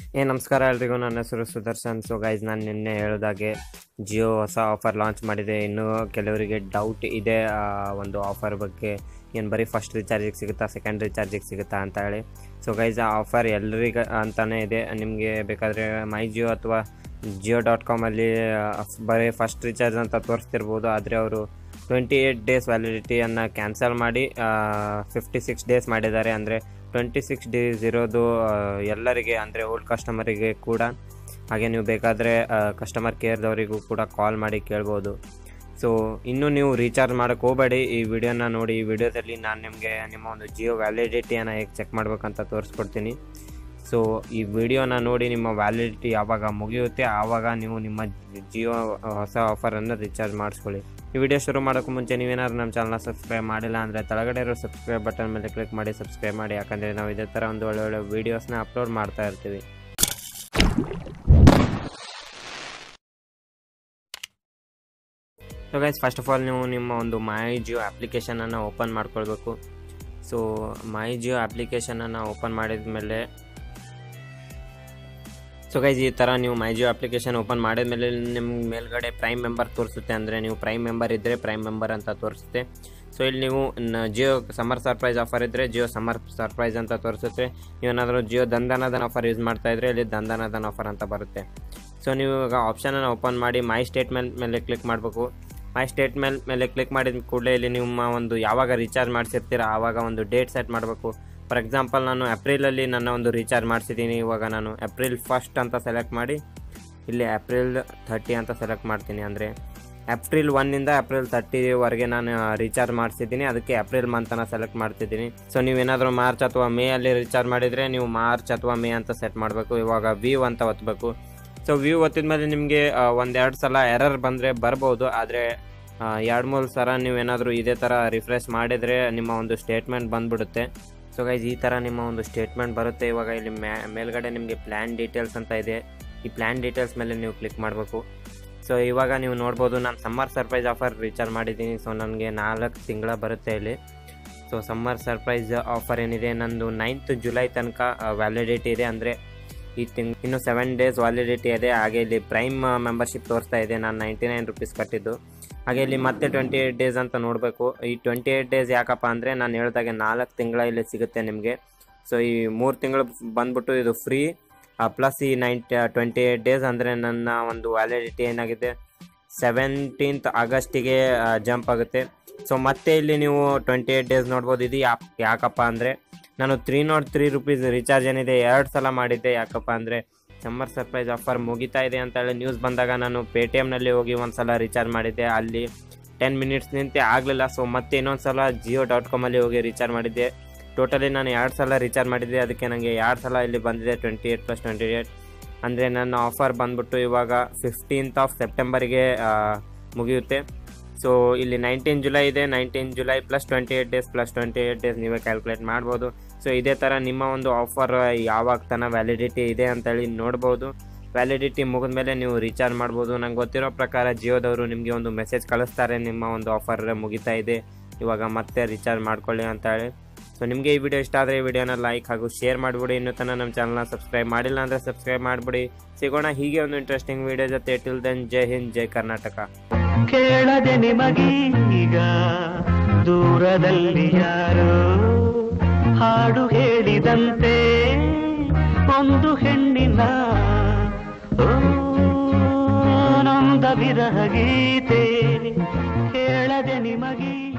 ಏ ನಮಸ್ಕಾರ ಎಲ್ರಿಗೂ ನನ್ನ ಹೆಸರು ಸುದರ್ಶನ್ ಸೊ ಗೈಸ್ ನಾನು ನಿನ್ನೆ ಹೇಳಿದಾಗೆ ಜಿಯೋ ಹೊಸ ಆಫರ್ ಲಾಂಚ್ ಮಾಡಿದೆ ಇನ್ನೂ ಕೆಲವರಿಗೆ ಡೌಟ್ ಇದೆ ಆ ಒಂದು ಆಫರ್ ಬಗ್ಗೆ ಏನು ಬರೀ ಫಸ್ಟ್ ರಿಚಾರ್ಜಿಗೆ ಸಿಗುತ್ತಾ ಸೆಕೆಂಡ್ ರಿಚಾರ್ಜಿಗೆ ಸಿಗುತ್ತಾ ಅಂತ ಹೇಳಿ ಸೊ ಗೈಸ್ ಆ ಆಫರ್ ಎಲ್ಲರಿಗೆ ಅಂತಾನೆ ಇದೆ ನಿಮಗೆ ಬೇಕಾದರೆ ಮೈ ಜಿಯೋ ಅಥವಾ ಜಿಯೋ ಡಾಟ್ ಕಾಮಲ್ಲಿ ಬರೀ ಫಸ್ಟ್ ರಿಚಾರ್ಜ್ ಅಂತ ತೋರಿಸ್ತಿರ್ಬೋದು ಆದರೆ ಅವರು ಟ್ವೆಂಟಿ ಏಯ್ಟ್ ಡೇಸ್ ವ್ಯಾಲಿಡಿಟಿಯನ್ನು ಕ್ಯಾನ್ಸಲ್ ಮಾಡಿ ಫಿಫ್ಟಿ ಸಿಕ್ಸ್ ಡೇಸ್ ಮಾಡಿದ್ದಾರೆ ಅಂದರೆ ಟ್ವೆಂಟಿ ಸಿಕ್ಸ್ ಡೇಸ್ ಇರೋದು ಆ, ಎಲ್ಲರಿಗೆ ಅಂದರೆ ಓಲ್ಡ್ ಕಸ್ಟಮರಿಗೆ ಕೂಡ ಹಾಗೆ ನೀವು ಬೇಕಾದರೆ ಕಸ್ಟಮರ್ ಕೇರ್ದವರಿಗೂ ಕೂಡ ಕಾಲ್ ಮಾಡಿ ಕೇಳ್ಬೋದು ಸೊ ಇನ್ನೂ ನೀವು ರೀಚಾರ್ಜ್ ಮಾಡೋಕ್ಕೆ ಹೋಗಬೇಡಿ ಈ ವಿಡಿಯೋನ ನೋಡಿ ಈ ವಿಡಿಯೋದಲ್ಲಿ ನಾನು ನಿಮಗೆ ನಿಮ್ಮ ಒಂದು ಜಿಯೋ ವ್ಯಾಲಿಡಿಟಿಯನ್ನು ಹೇಗೆ ಚೆಕ್ ಮಾಡ್ಬೇಕಂತ ತೋರಿಸ್ಕೊಡ್ತೀನಿ ಸೊ ಈ ವಿಡಿಯೋನ ನೋಡಿ ನಿಮ್ಮ ವ್ಯಾಲಿಡಿಟಿ ಯಾವಾಗ ಮುಗಿಯುತ್ತೆ ಆವಾಗ ನೀವು ನಿಮ್ಮ ಜಿಯೋ ಹೊಸ ಆಫರನ್ನು ರೀಚಾರ್ಜ್ ಮಾಡಿಸ್ಕೊಳ್ಳಿ ಈ ವಿಡಿಯೋ ಶುರು ಮಾಡೋಕ್ಕೂ ಮುಂಚೆ ನೀವೇನಾದ್ರು ನಮ್ಮ ಚಾನಲ್ನ ಸಬ್ಸ್ಕ್ರೈಬ್ ಮಾಡಿಲ್ಲ ಅಂದರೆ ಕೆಳಗಡೆ ಇರೋ ಸಬ್ಸ್ಕ್ರೈಬ್ ಬಟನ್ ಮೇಲೆ ಕ್ಲಿಕ್ ಮಾಡಿ ಸಬ್ಸ್ಕ್ರೈಬ್ ಮಾಡಿ ಯಾಕಂದರೆ ನಾವು ಇದೇ ಥರ ಒಂದು ಒಳ್ಳೆ ಒಳ್ಳೆ ವೀಡಿಯೋಸ್ನ ಅಪ್ಲೋಡ್ ಮಾಡ್ತಾ ಇರ್ತೀವಿ so guys first of all ನೀವು ನಿಮ್ಮ ಒಂದು ಮೈ ಜಿಯೋ ಅಪ್ಲಿಕೇಶನನ್ನು ಓಪನ್ ಮಾಡ್ಕೊಳ್ಬೇಕು ಸೊ ಮೈ ಜಿಯೋ ಅಪ್ಲಿಕೇಶನನ್ನು ಓಪನ್ ಮಾಡಿದ ಮೇಲೆ ಸೊ ಗೈಸ್ ಈ ಥರ ನೀವು ಮೈ ಜಿಯೋ ಅಪ್ಲಿಕೇಶನ್ ಓಪನ್ ಮಾಡಿದ್ಮೇಲೆ ನಿಮ್ಮ ಮೇಲ್ಗಡೆ ಪ್ರೈಮ್ ಮೆಂಬರ್ ತೋರಿಸುತ್ತೆ ಅಂದರೆ ನೀವು ಪ್ರೈಮ್ ಮೆಂಬರ್ ಇದ್ದರೆ ಪ್ರೈಮ್ ಮೆಂಬರ್ ಅಂತ ತೋರಿಸುತ್ತೆ ಸೊ ಇಲ್ಲಿ ನೀವು ನ- ಜಿಯೋ ಸಮ್ಮರ್ ಸರ್ಪ್ರೈಸ್ ಆಫರ್ ಇದ್ದರೆ ಜಿಯೋ ಸಮ್ಮರ್ ಸರ್ಪ್ರೈಸ್ ಅಂತ ತೋರಿಸುತ್ತೆ ನೀವೇನಾದರೂ ಜಿಯೋ ದಂದನದನ್ ಆಫರ್ ಯೂಸ್ ಮಾಡ್ತಾ ಇದ್ದರೆ ಇಲ್ಲಿ ದಂದನದನ್ ಆಫರ್ ಅಂತ ಬರುತ್ತೆ ಸೊ ನೀವು ಇವಾಗ ಆಪ್ಷನನ್ನು ಓಪನ್ ಮಾಡಿ ಮೈ ಸ್ಟೇಟ್ಮೆಂಟ್ ಮೇಲೆ ಕ್ಲಿಕ್ ಮಾಡಬೇಕು ಮೈ ಸ್ಟೇಟ್ಮೆಂಟ್ ಮೇಲೆ ಕ್ಲಿಕ್ ಮಾಡಿದ ಕೂಡಲೇ ಇಲ್ಲಿ ನಿಮ್ಮ ಒಂದು ಯಾವಾಗ ರೀಚಾರ್ಜ್ ಮಾಡಿಸಿರ್ತೀರ ಆವಾಗ ಒಂದು ಡೇಟ್ ಸೆಟ್ ಮಾಡಬೇಕು ಫಾರ್ ಎಕ್ಸಾಂಪಲ್ ನಾನು ಏಪ್ರಿಲಲ್ಲಿ ನನ್ನ ಒಂದು ರೀಚಾರ್ಜ್ ಮಾಡಿಸಿದ್ದೀನಿ ಇವಾಗ ನಾನು ಏಪ್ರಿಲ್ ಫಸ್ಟ್ ಅಂತ ಸೆಲೆಕ್ಟ್ ಮಾಡಿ ಇಲ್ಲಿ ಏಪ್ರಿಲ್ ಥರ್ಟಿ ಅಂತ ಸೆಲೆಕ್ಟ್ ಮಾಡ್ತೀನಿ ಅಂದರೆ ಏಪ್ರಿಲ್ ಒನ್ನಿಂದ ಏಪ್ರಿಲ್ ತರ್ಟಿವರೆಗೆ ನಾನು ರೀಚಾರ್ಜ್ ಮಾಡಿಸಿದ್ದೀನಿ ಅದಕ್ಕೆ ಏಪ್ರಿಲ್ ಮಂತನ್ನು ಸೆಲೆಕ್ಟ್ ಮಾಡ್ತಿದ್ದೀನಿ ಸೊ ನೀವೇನಾದರೂ ಮಾರ್ಚ್ ಅಥವಾ ಮೇ ಅಲ್ಲಿ ರೀಚಾರ್ಜ್ ಮಾಡಿದರೆ ನೀವು ಮಾರ್ಚ್ ಅಥವಾ ಮೇ ಅಂತ ಸೆಟ್ ಮಾಡಬೇಕು ಇವಾಗ ವ್ಯೂ ಅಂತ ಒತ್ತಬೇಕು ಸೊ ವ್ಯೂ ಒತ್ತಿದ ಮೇಲೆ ನಿಮಗೆ ಒಂದೆರಡು ಸಲ ಎರರ್ ಬಂದರೆ ಬರ್ಬೋದು ಆದರೆ ಎರಡು ಮೂರು ಸಲ ನೀವೇನಾದರೂ ಇದೇ ಥರ ರಿಫ್ರೆಶ್ ಮಾಡಿದರೆ ನಿಮ್ಮ ಒಂದು ಸ್ಟೇಟ್ಮೆಂಟ್ ಬಂದ್ಬಿಡುತ್ತೆ ಸೊ ಗೈಸ್ ಈ ಥರ ನಿಮ್ಮ ಒಂದು ಸ್ಟೇಟ್ಮೆಂಟ್ ಬರುತ್ತೆ ಇವಾಗ ಇಲ್ಲಿ ಮ್ಯಾ ಮೇಲ್ಗಡೆ ನಿಮಗೆ ಪ್ಲ್ಯಾನ್ ಡೀಟೇಲ್ಸ್ ಅಂತ ಇದೆ ಈ ಪ್ಲ್ಯಾನ್ ಡೀಟೇಲ್ಸ್ ಮೇಲೆ ನೀವು ಕ್ಲಿಕ್ ಮಾಡಬೇಕು ಸೊ ಇವಾಗ ನೀವು ನೋಡ್ಬೋದು ನಾನು ಸಮ್ಮರ್ ಸರ್ಪ್ರೈಸ್ ಆಫರ್ ರೀಚಾರ್ಜ್ ಮಾಡಿದ್ದೀನಿ ಸೊ ನನಗೆ ನಾಲ್ಕು ತಿಂಗಳ ಬರುತ್ತೆ ಇಲ್ಲಿ ಸೊ ಸಮ್ಮರ್ ಸರ್ಪ್ರೈಸ್ ಆಫರ್ ಏನಿದೆ ನಂದು ನೈನ್ತ್ ಜುಲೈ ತನಕ ವ್ಯಾಲಿಡಿಟಿ ಇದೆ ಅಂದರೆ ಈ ತಿಂಗ್ ಇನ್ನು ಸೆವೆನ್ ಡೇಸ್ ವ್ಯಾಲಿಡಿಟಿ ಇದೆ ಹಾಗೆ ಇಲ್ಲಿ ಪ್ರೈಮ್ ಮೆಂಬರ್ಶಿಪ್ ತೋರಿಸ್ತಾ ಇದೆ ನಾನು ನೈಂಟಿ ನೈನ್ ರುಪೀಸ್ ಕಟ್ಟಿದ್ದು ಹಾಗೆ ಇಲ್ಲಿ ಮತ್ತೆ ಟ್ವೆಂಟಿ ಏಯ್ಟ್ ಡೇಸ್ ಅಂತ ನೋಡಬೇಕು ಈ ಟ್ವೆಂಟಿ ಏಯ್ಟ್ ಡೇಸ್ ಯಾಕಪ್ಪ ಅಂದರೆ ನಾನು ಹೇಳ್ದಾಗೆ ನಾಲ್ಕು ತಿಂಗಳ ಇಲ್ಲಿ ಸಿಗುತ್ತೆ ನಿಮಗೆ ಸೊ ಈ ಮೂರು ತಿಂಗಳು ಬಂದ್ಬಿಟ್ಟು ಇದು ಫ್ರೀ ಪ್ಲಸ್ ಈ ನೈಂಟಿ ಟ್ವೆಂಟಿ ಏಯ್ಟ್ ಡೇಸ್ ಅಂದರೆ ನನ್ನ ಒಂದು ವ್ಯಾಲಿಡಿಟಿ ಏನಾಗಿದೆ ಸೆವೆಂಟೀನ್ತ್ ಆಗಸ್ಟಿಗೆ ಜಂಪ್ ಆಗುತ್ತೆ ಸೊ ಮತ್ತೆ ಇಲ್ಲಿ ನೀವು ಟ್ವೆಂಟಿ ಏಯ್ಟ್ ಡೇಸ್ ನೋಡ್ಬೋದು ಇದು ಯಾಕ್ ಯಾಕಪ್ಪ ಅಂದರೆ ನಾನು three naught three rupees recharge ಏನಿದೆ ಎರಡು ಸಲ ಮಾಡಿದ್ದೆ ಯಾಕಪ್ಪ ಅಂದರೆ ಸಮ್ಮರ್ ಸರ್ಪ್ರೈಸ್ ಆಫರ್ ಮುಗಿತಾ ಇದೆ ಅಂತ ಹೇಳಿ ನ್ಯೂಸ್ ಬಂದಾಗ ನಾನು ಪೇ ಟಿ ಎಮ್ನಲ್ಲಿ ಹೋಗಿ ಒಂದು ಸಲ ರೀಚಾರ್ಜ್ ಮಾಡಿದ್ದೆ ಅಲ್ಲಿ ಟೆನ್ ಮಿನಿಟ್ಸ್ ನಿಂತೆ ಆಗಲಿಲ್ಲ ಸೊ ಮತ್ತೆ ಇನ್ನೊಂದು ಸಲ ಜಿಯೋ ಡಾಟ್ ಕಾಮಲ್ಲಿ ಹೋಗಿ ರೀಚಾರ್ಜ್ ಮಾಡಿದ್ದೆ ಟೋಟಲಿ ನಾನು ಎರಡು ಸಲ ರೀಚಾರ್ಜ್ ಮಾಡಿದ್ದೆ ಅದಕ್ಕೆ ನನಗೆ ಎರಡು ಸಲ ಇಲ್ಲಿ ಬಂದಿದೆ twenty eight plus twenty eight ಅಂದರೆ ನನ್ನ ಆಫರ್ ಬಂದ್ಬಿಟ್ಟು ಇವಾಗ ಫಿಫ್ಟೀನ್ತ್ ಆಫ್ ಸೆಪ್ಟೆಂಬರಿಗೆ ಮುಗಿಯುತ್ತೆ ಸೊ ಇಲ್ಲಿ ನೈನ್ಟೀನ್ ಜುಲೈ ಇದೆ nineteen July plus twenty eight days plus twenty eight days ನೀವೇ ಕ್ಯಾಲ್ಕುಲೇಟ್ ಮಾಡ್ಬೋದು ಸೊ ಇದೇ ಥರ ನಿಮ್ಮ ಒಂದು ಆಫರ್ ಯಾವಾಗ ತನಕ ವ್ಯಾಲಿಡಿಟಿ ಇದೆ ಅಂತೇಳಿ ನೋಡ್ಬೋದು ವ್ಯಾಲಿಡಿಟಿ ಮುಗಿದ ಮೇಲೆ ನೀವು ರೀಚಾರ್ಜ್ ಮಾಡ್ಬೋದು ನಂಗೆ ಗೊತ್ತಿರೋ ಪ್ರಕಾರ ಜಿಯೋದವರು ನಿಮಗೆ ಒಂದು ಮೆಸೇಜ್ ಕಳಿಸ್ತಾರೆ ನಿಮ್ಮ ಒಂದು ಆಫರ್ ಮುಗಿತಾ ಇದೆ ಇವಾಗ ಮತ್ತೆ ರೀಚಾರ್ಜ್ ಮಾಡ್ಕೊಳ್ಳಿ ಅಂತ ಹೇಳಿ ಸೊ ನಿಮಗೆ ಈ ವಿಡಿಯೋ ಇಷ್ಟ ಆದರೆ ಈ ವಿಡಿಯೋನ ಲೈಕ್ ಹಾಗೂ ಶೇರ್ ಮಾಡಿಬಿಡಿ ಇನ್ನೂ ತನಕ ನಮ್ಮ ಚಾನಲ್ನ ಸಬ್ಸ್ಕ್ರೈಬ್ ಮಾಡಿಲ್ಲ ಅಂದರೆ ಸಬ್ಸ್ಕ್ರೈಬ್ ಮಾಡಿಬಿಡಿ ಸಿಗೋಣ ಹೀಗೆ ಒಂದು ಇಂಟ್ರೆಸ್ಟಿಂಗ್ ವಿಡಿಯೋ ಜೊತೆ ಟಿಲ್ ದೆನ್ ಜೈ ಹಿಂದ್ ಜೈ ಕರ್ನಾಟಕ ಕೇಳದೆ ನಿಮಗೀಗ ದೂರದಲ್ಲಿ ಯಾರೋ ಹಾಡು ಹೇಳಿದಂತೆ ಒಂದು ಹೆಣ್ಣಿನ ಓ ನೊಂದ ವಿರಹ ಗೀತೆ ಕೇಳದೆ ನಿಮಗೀಗ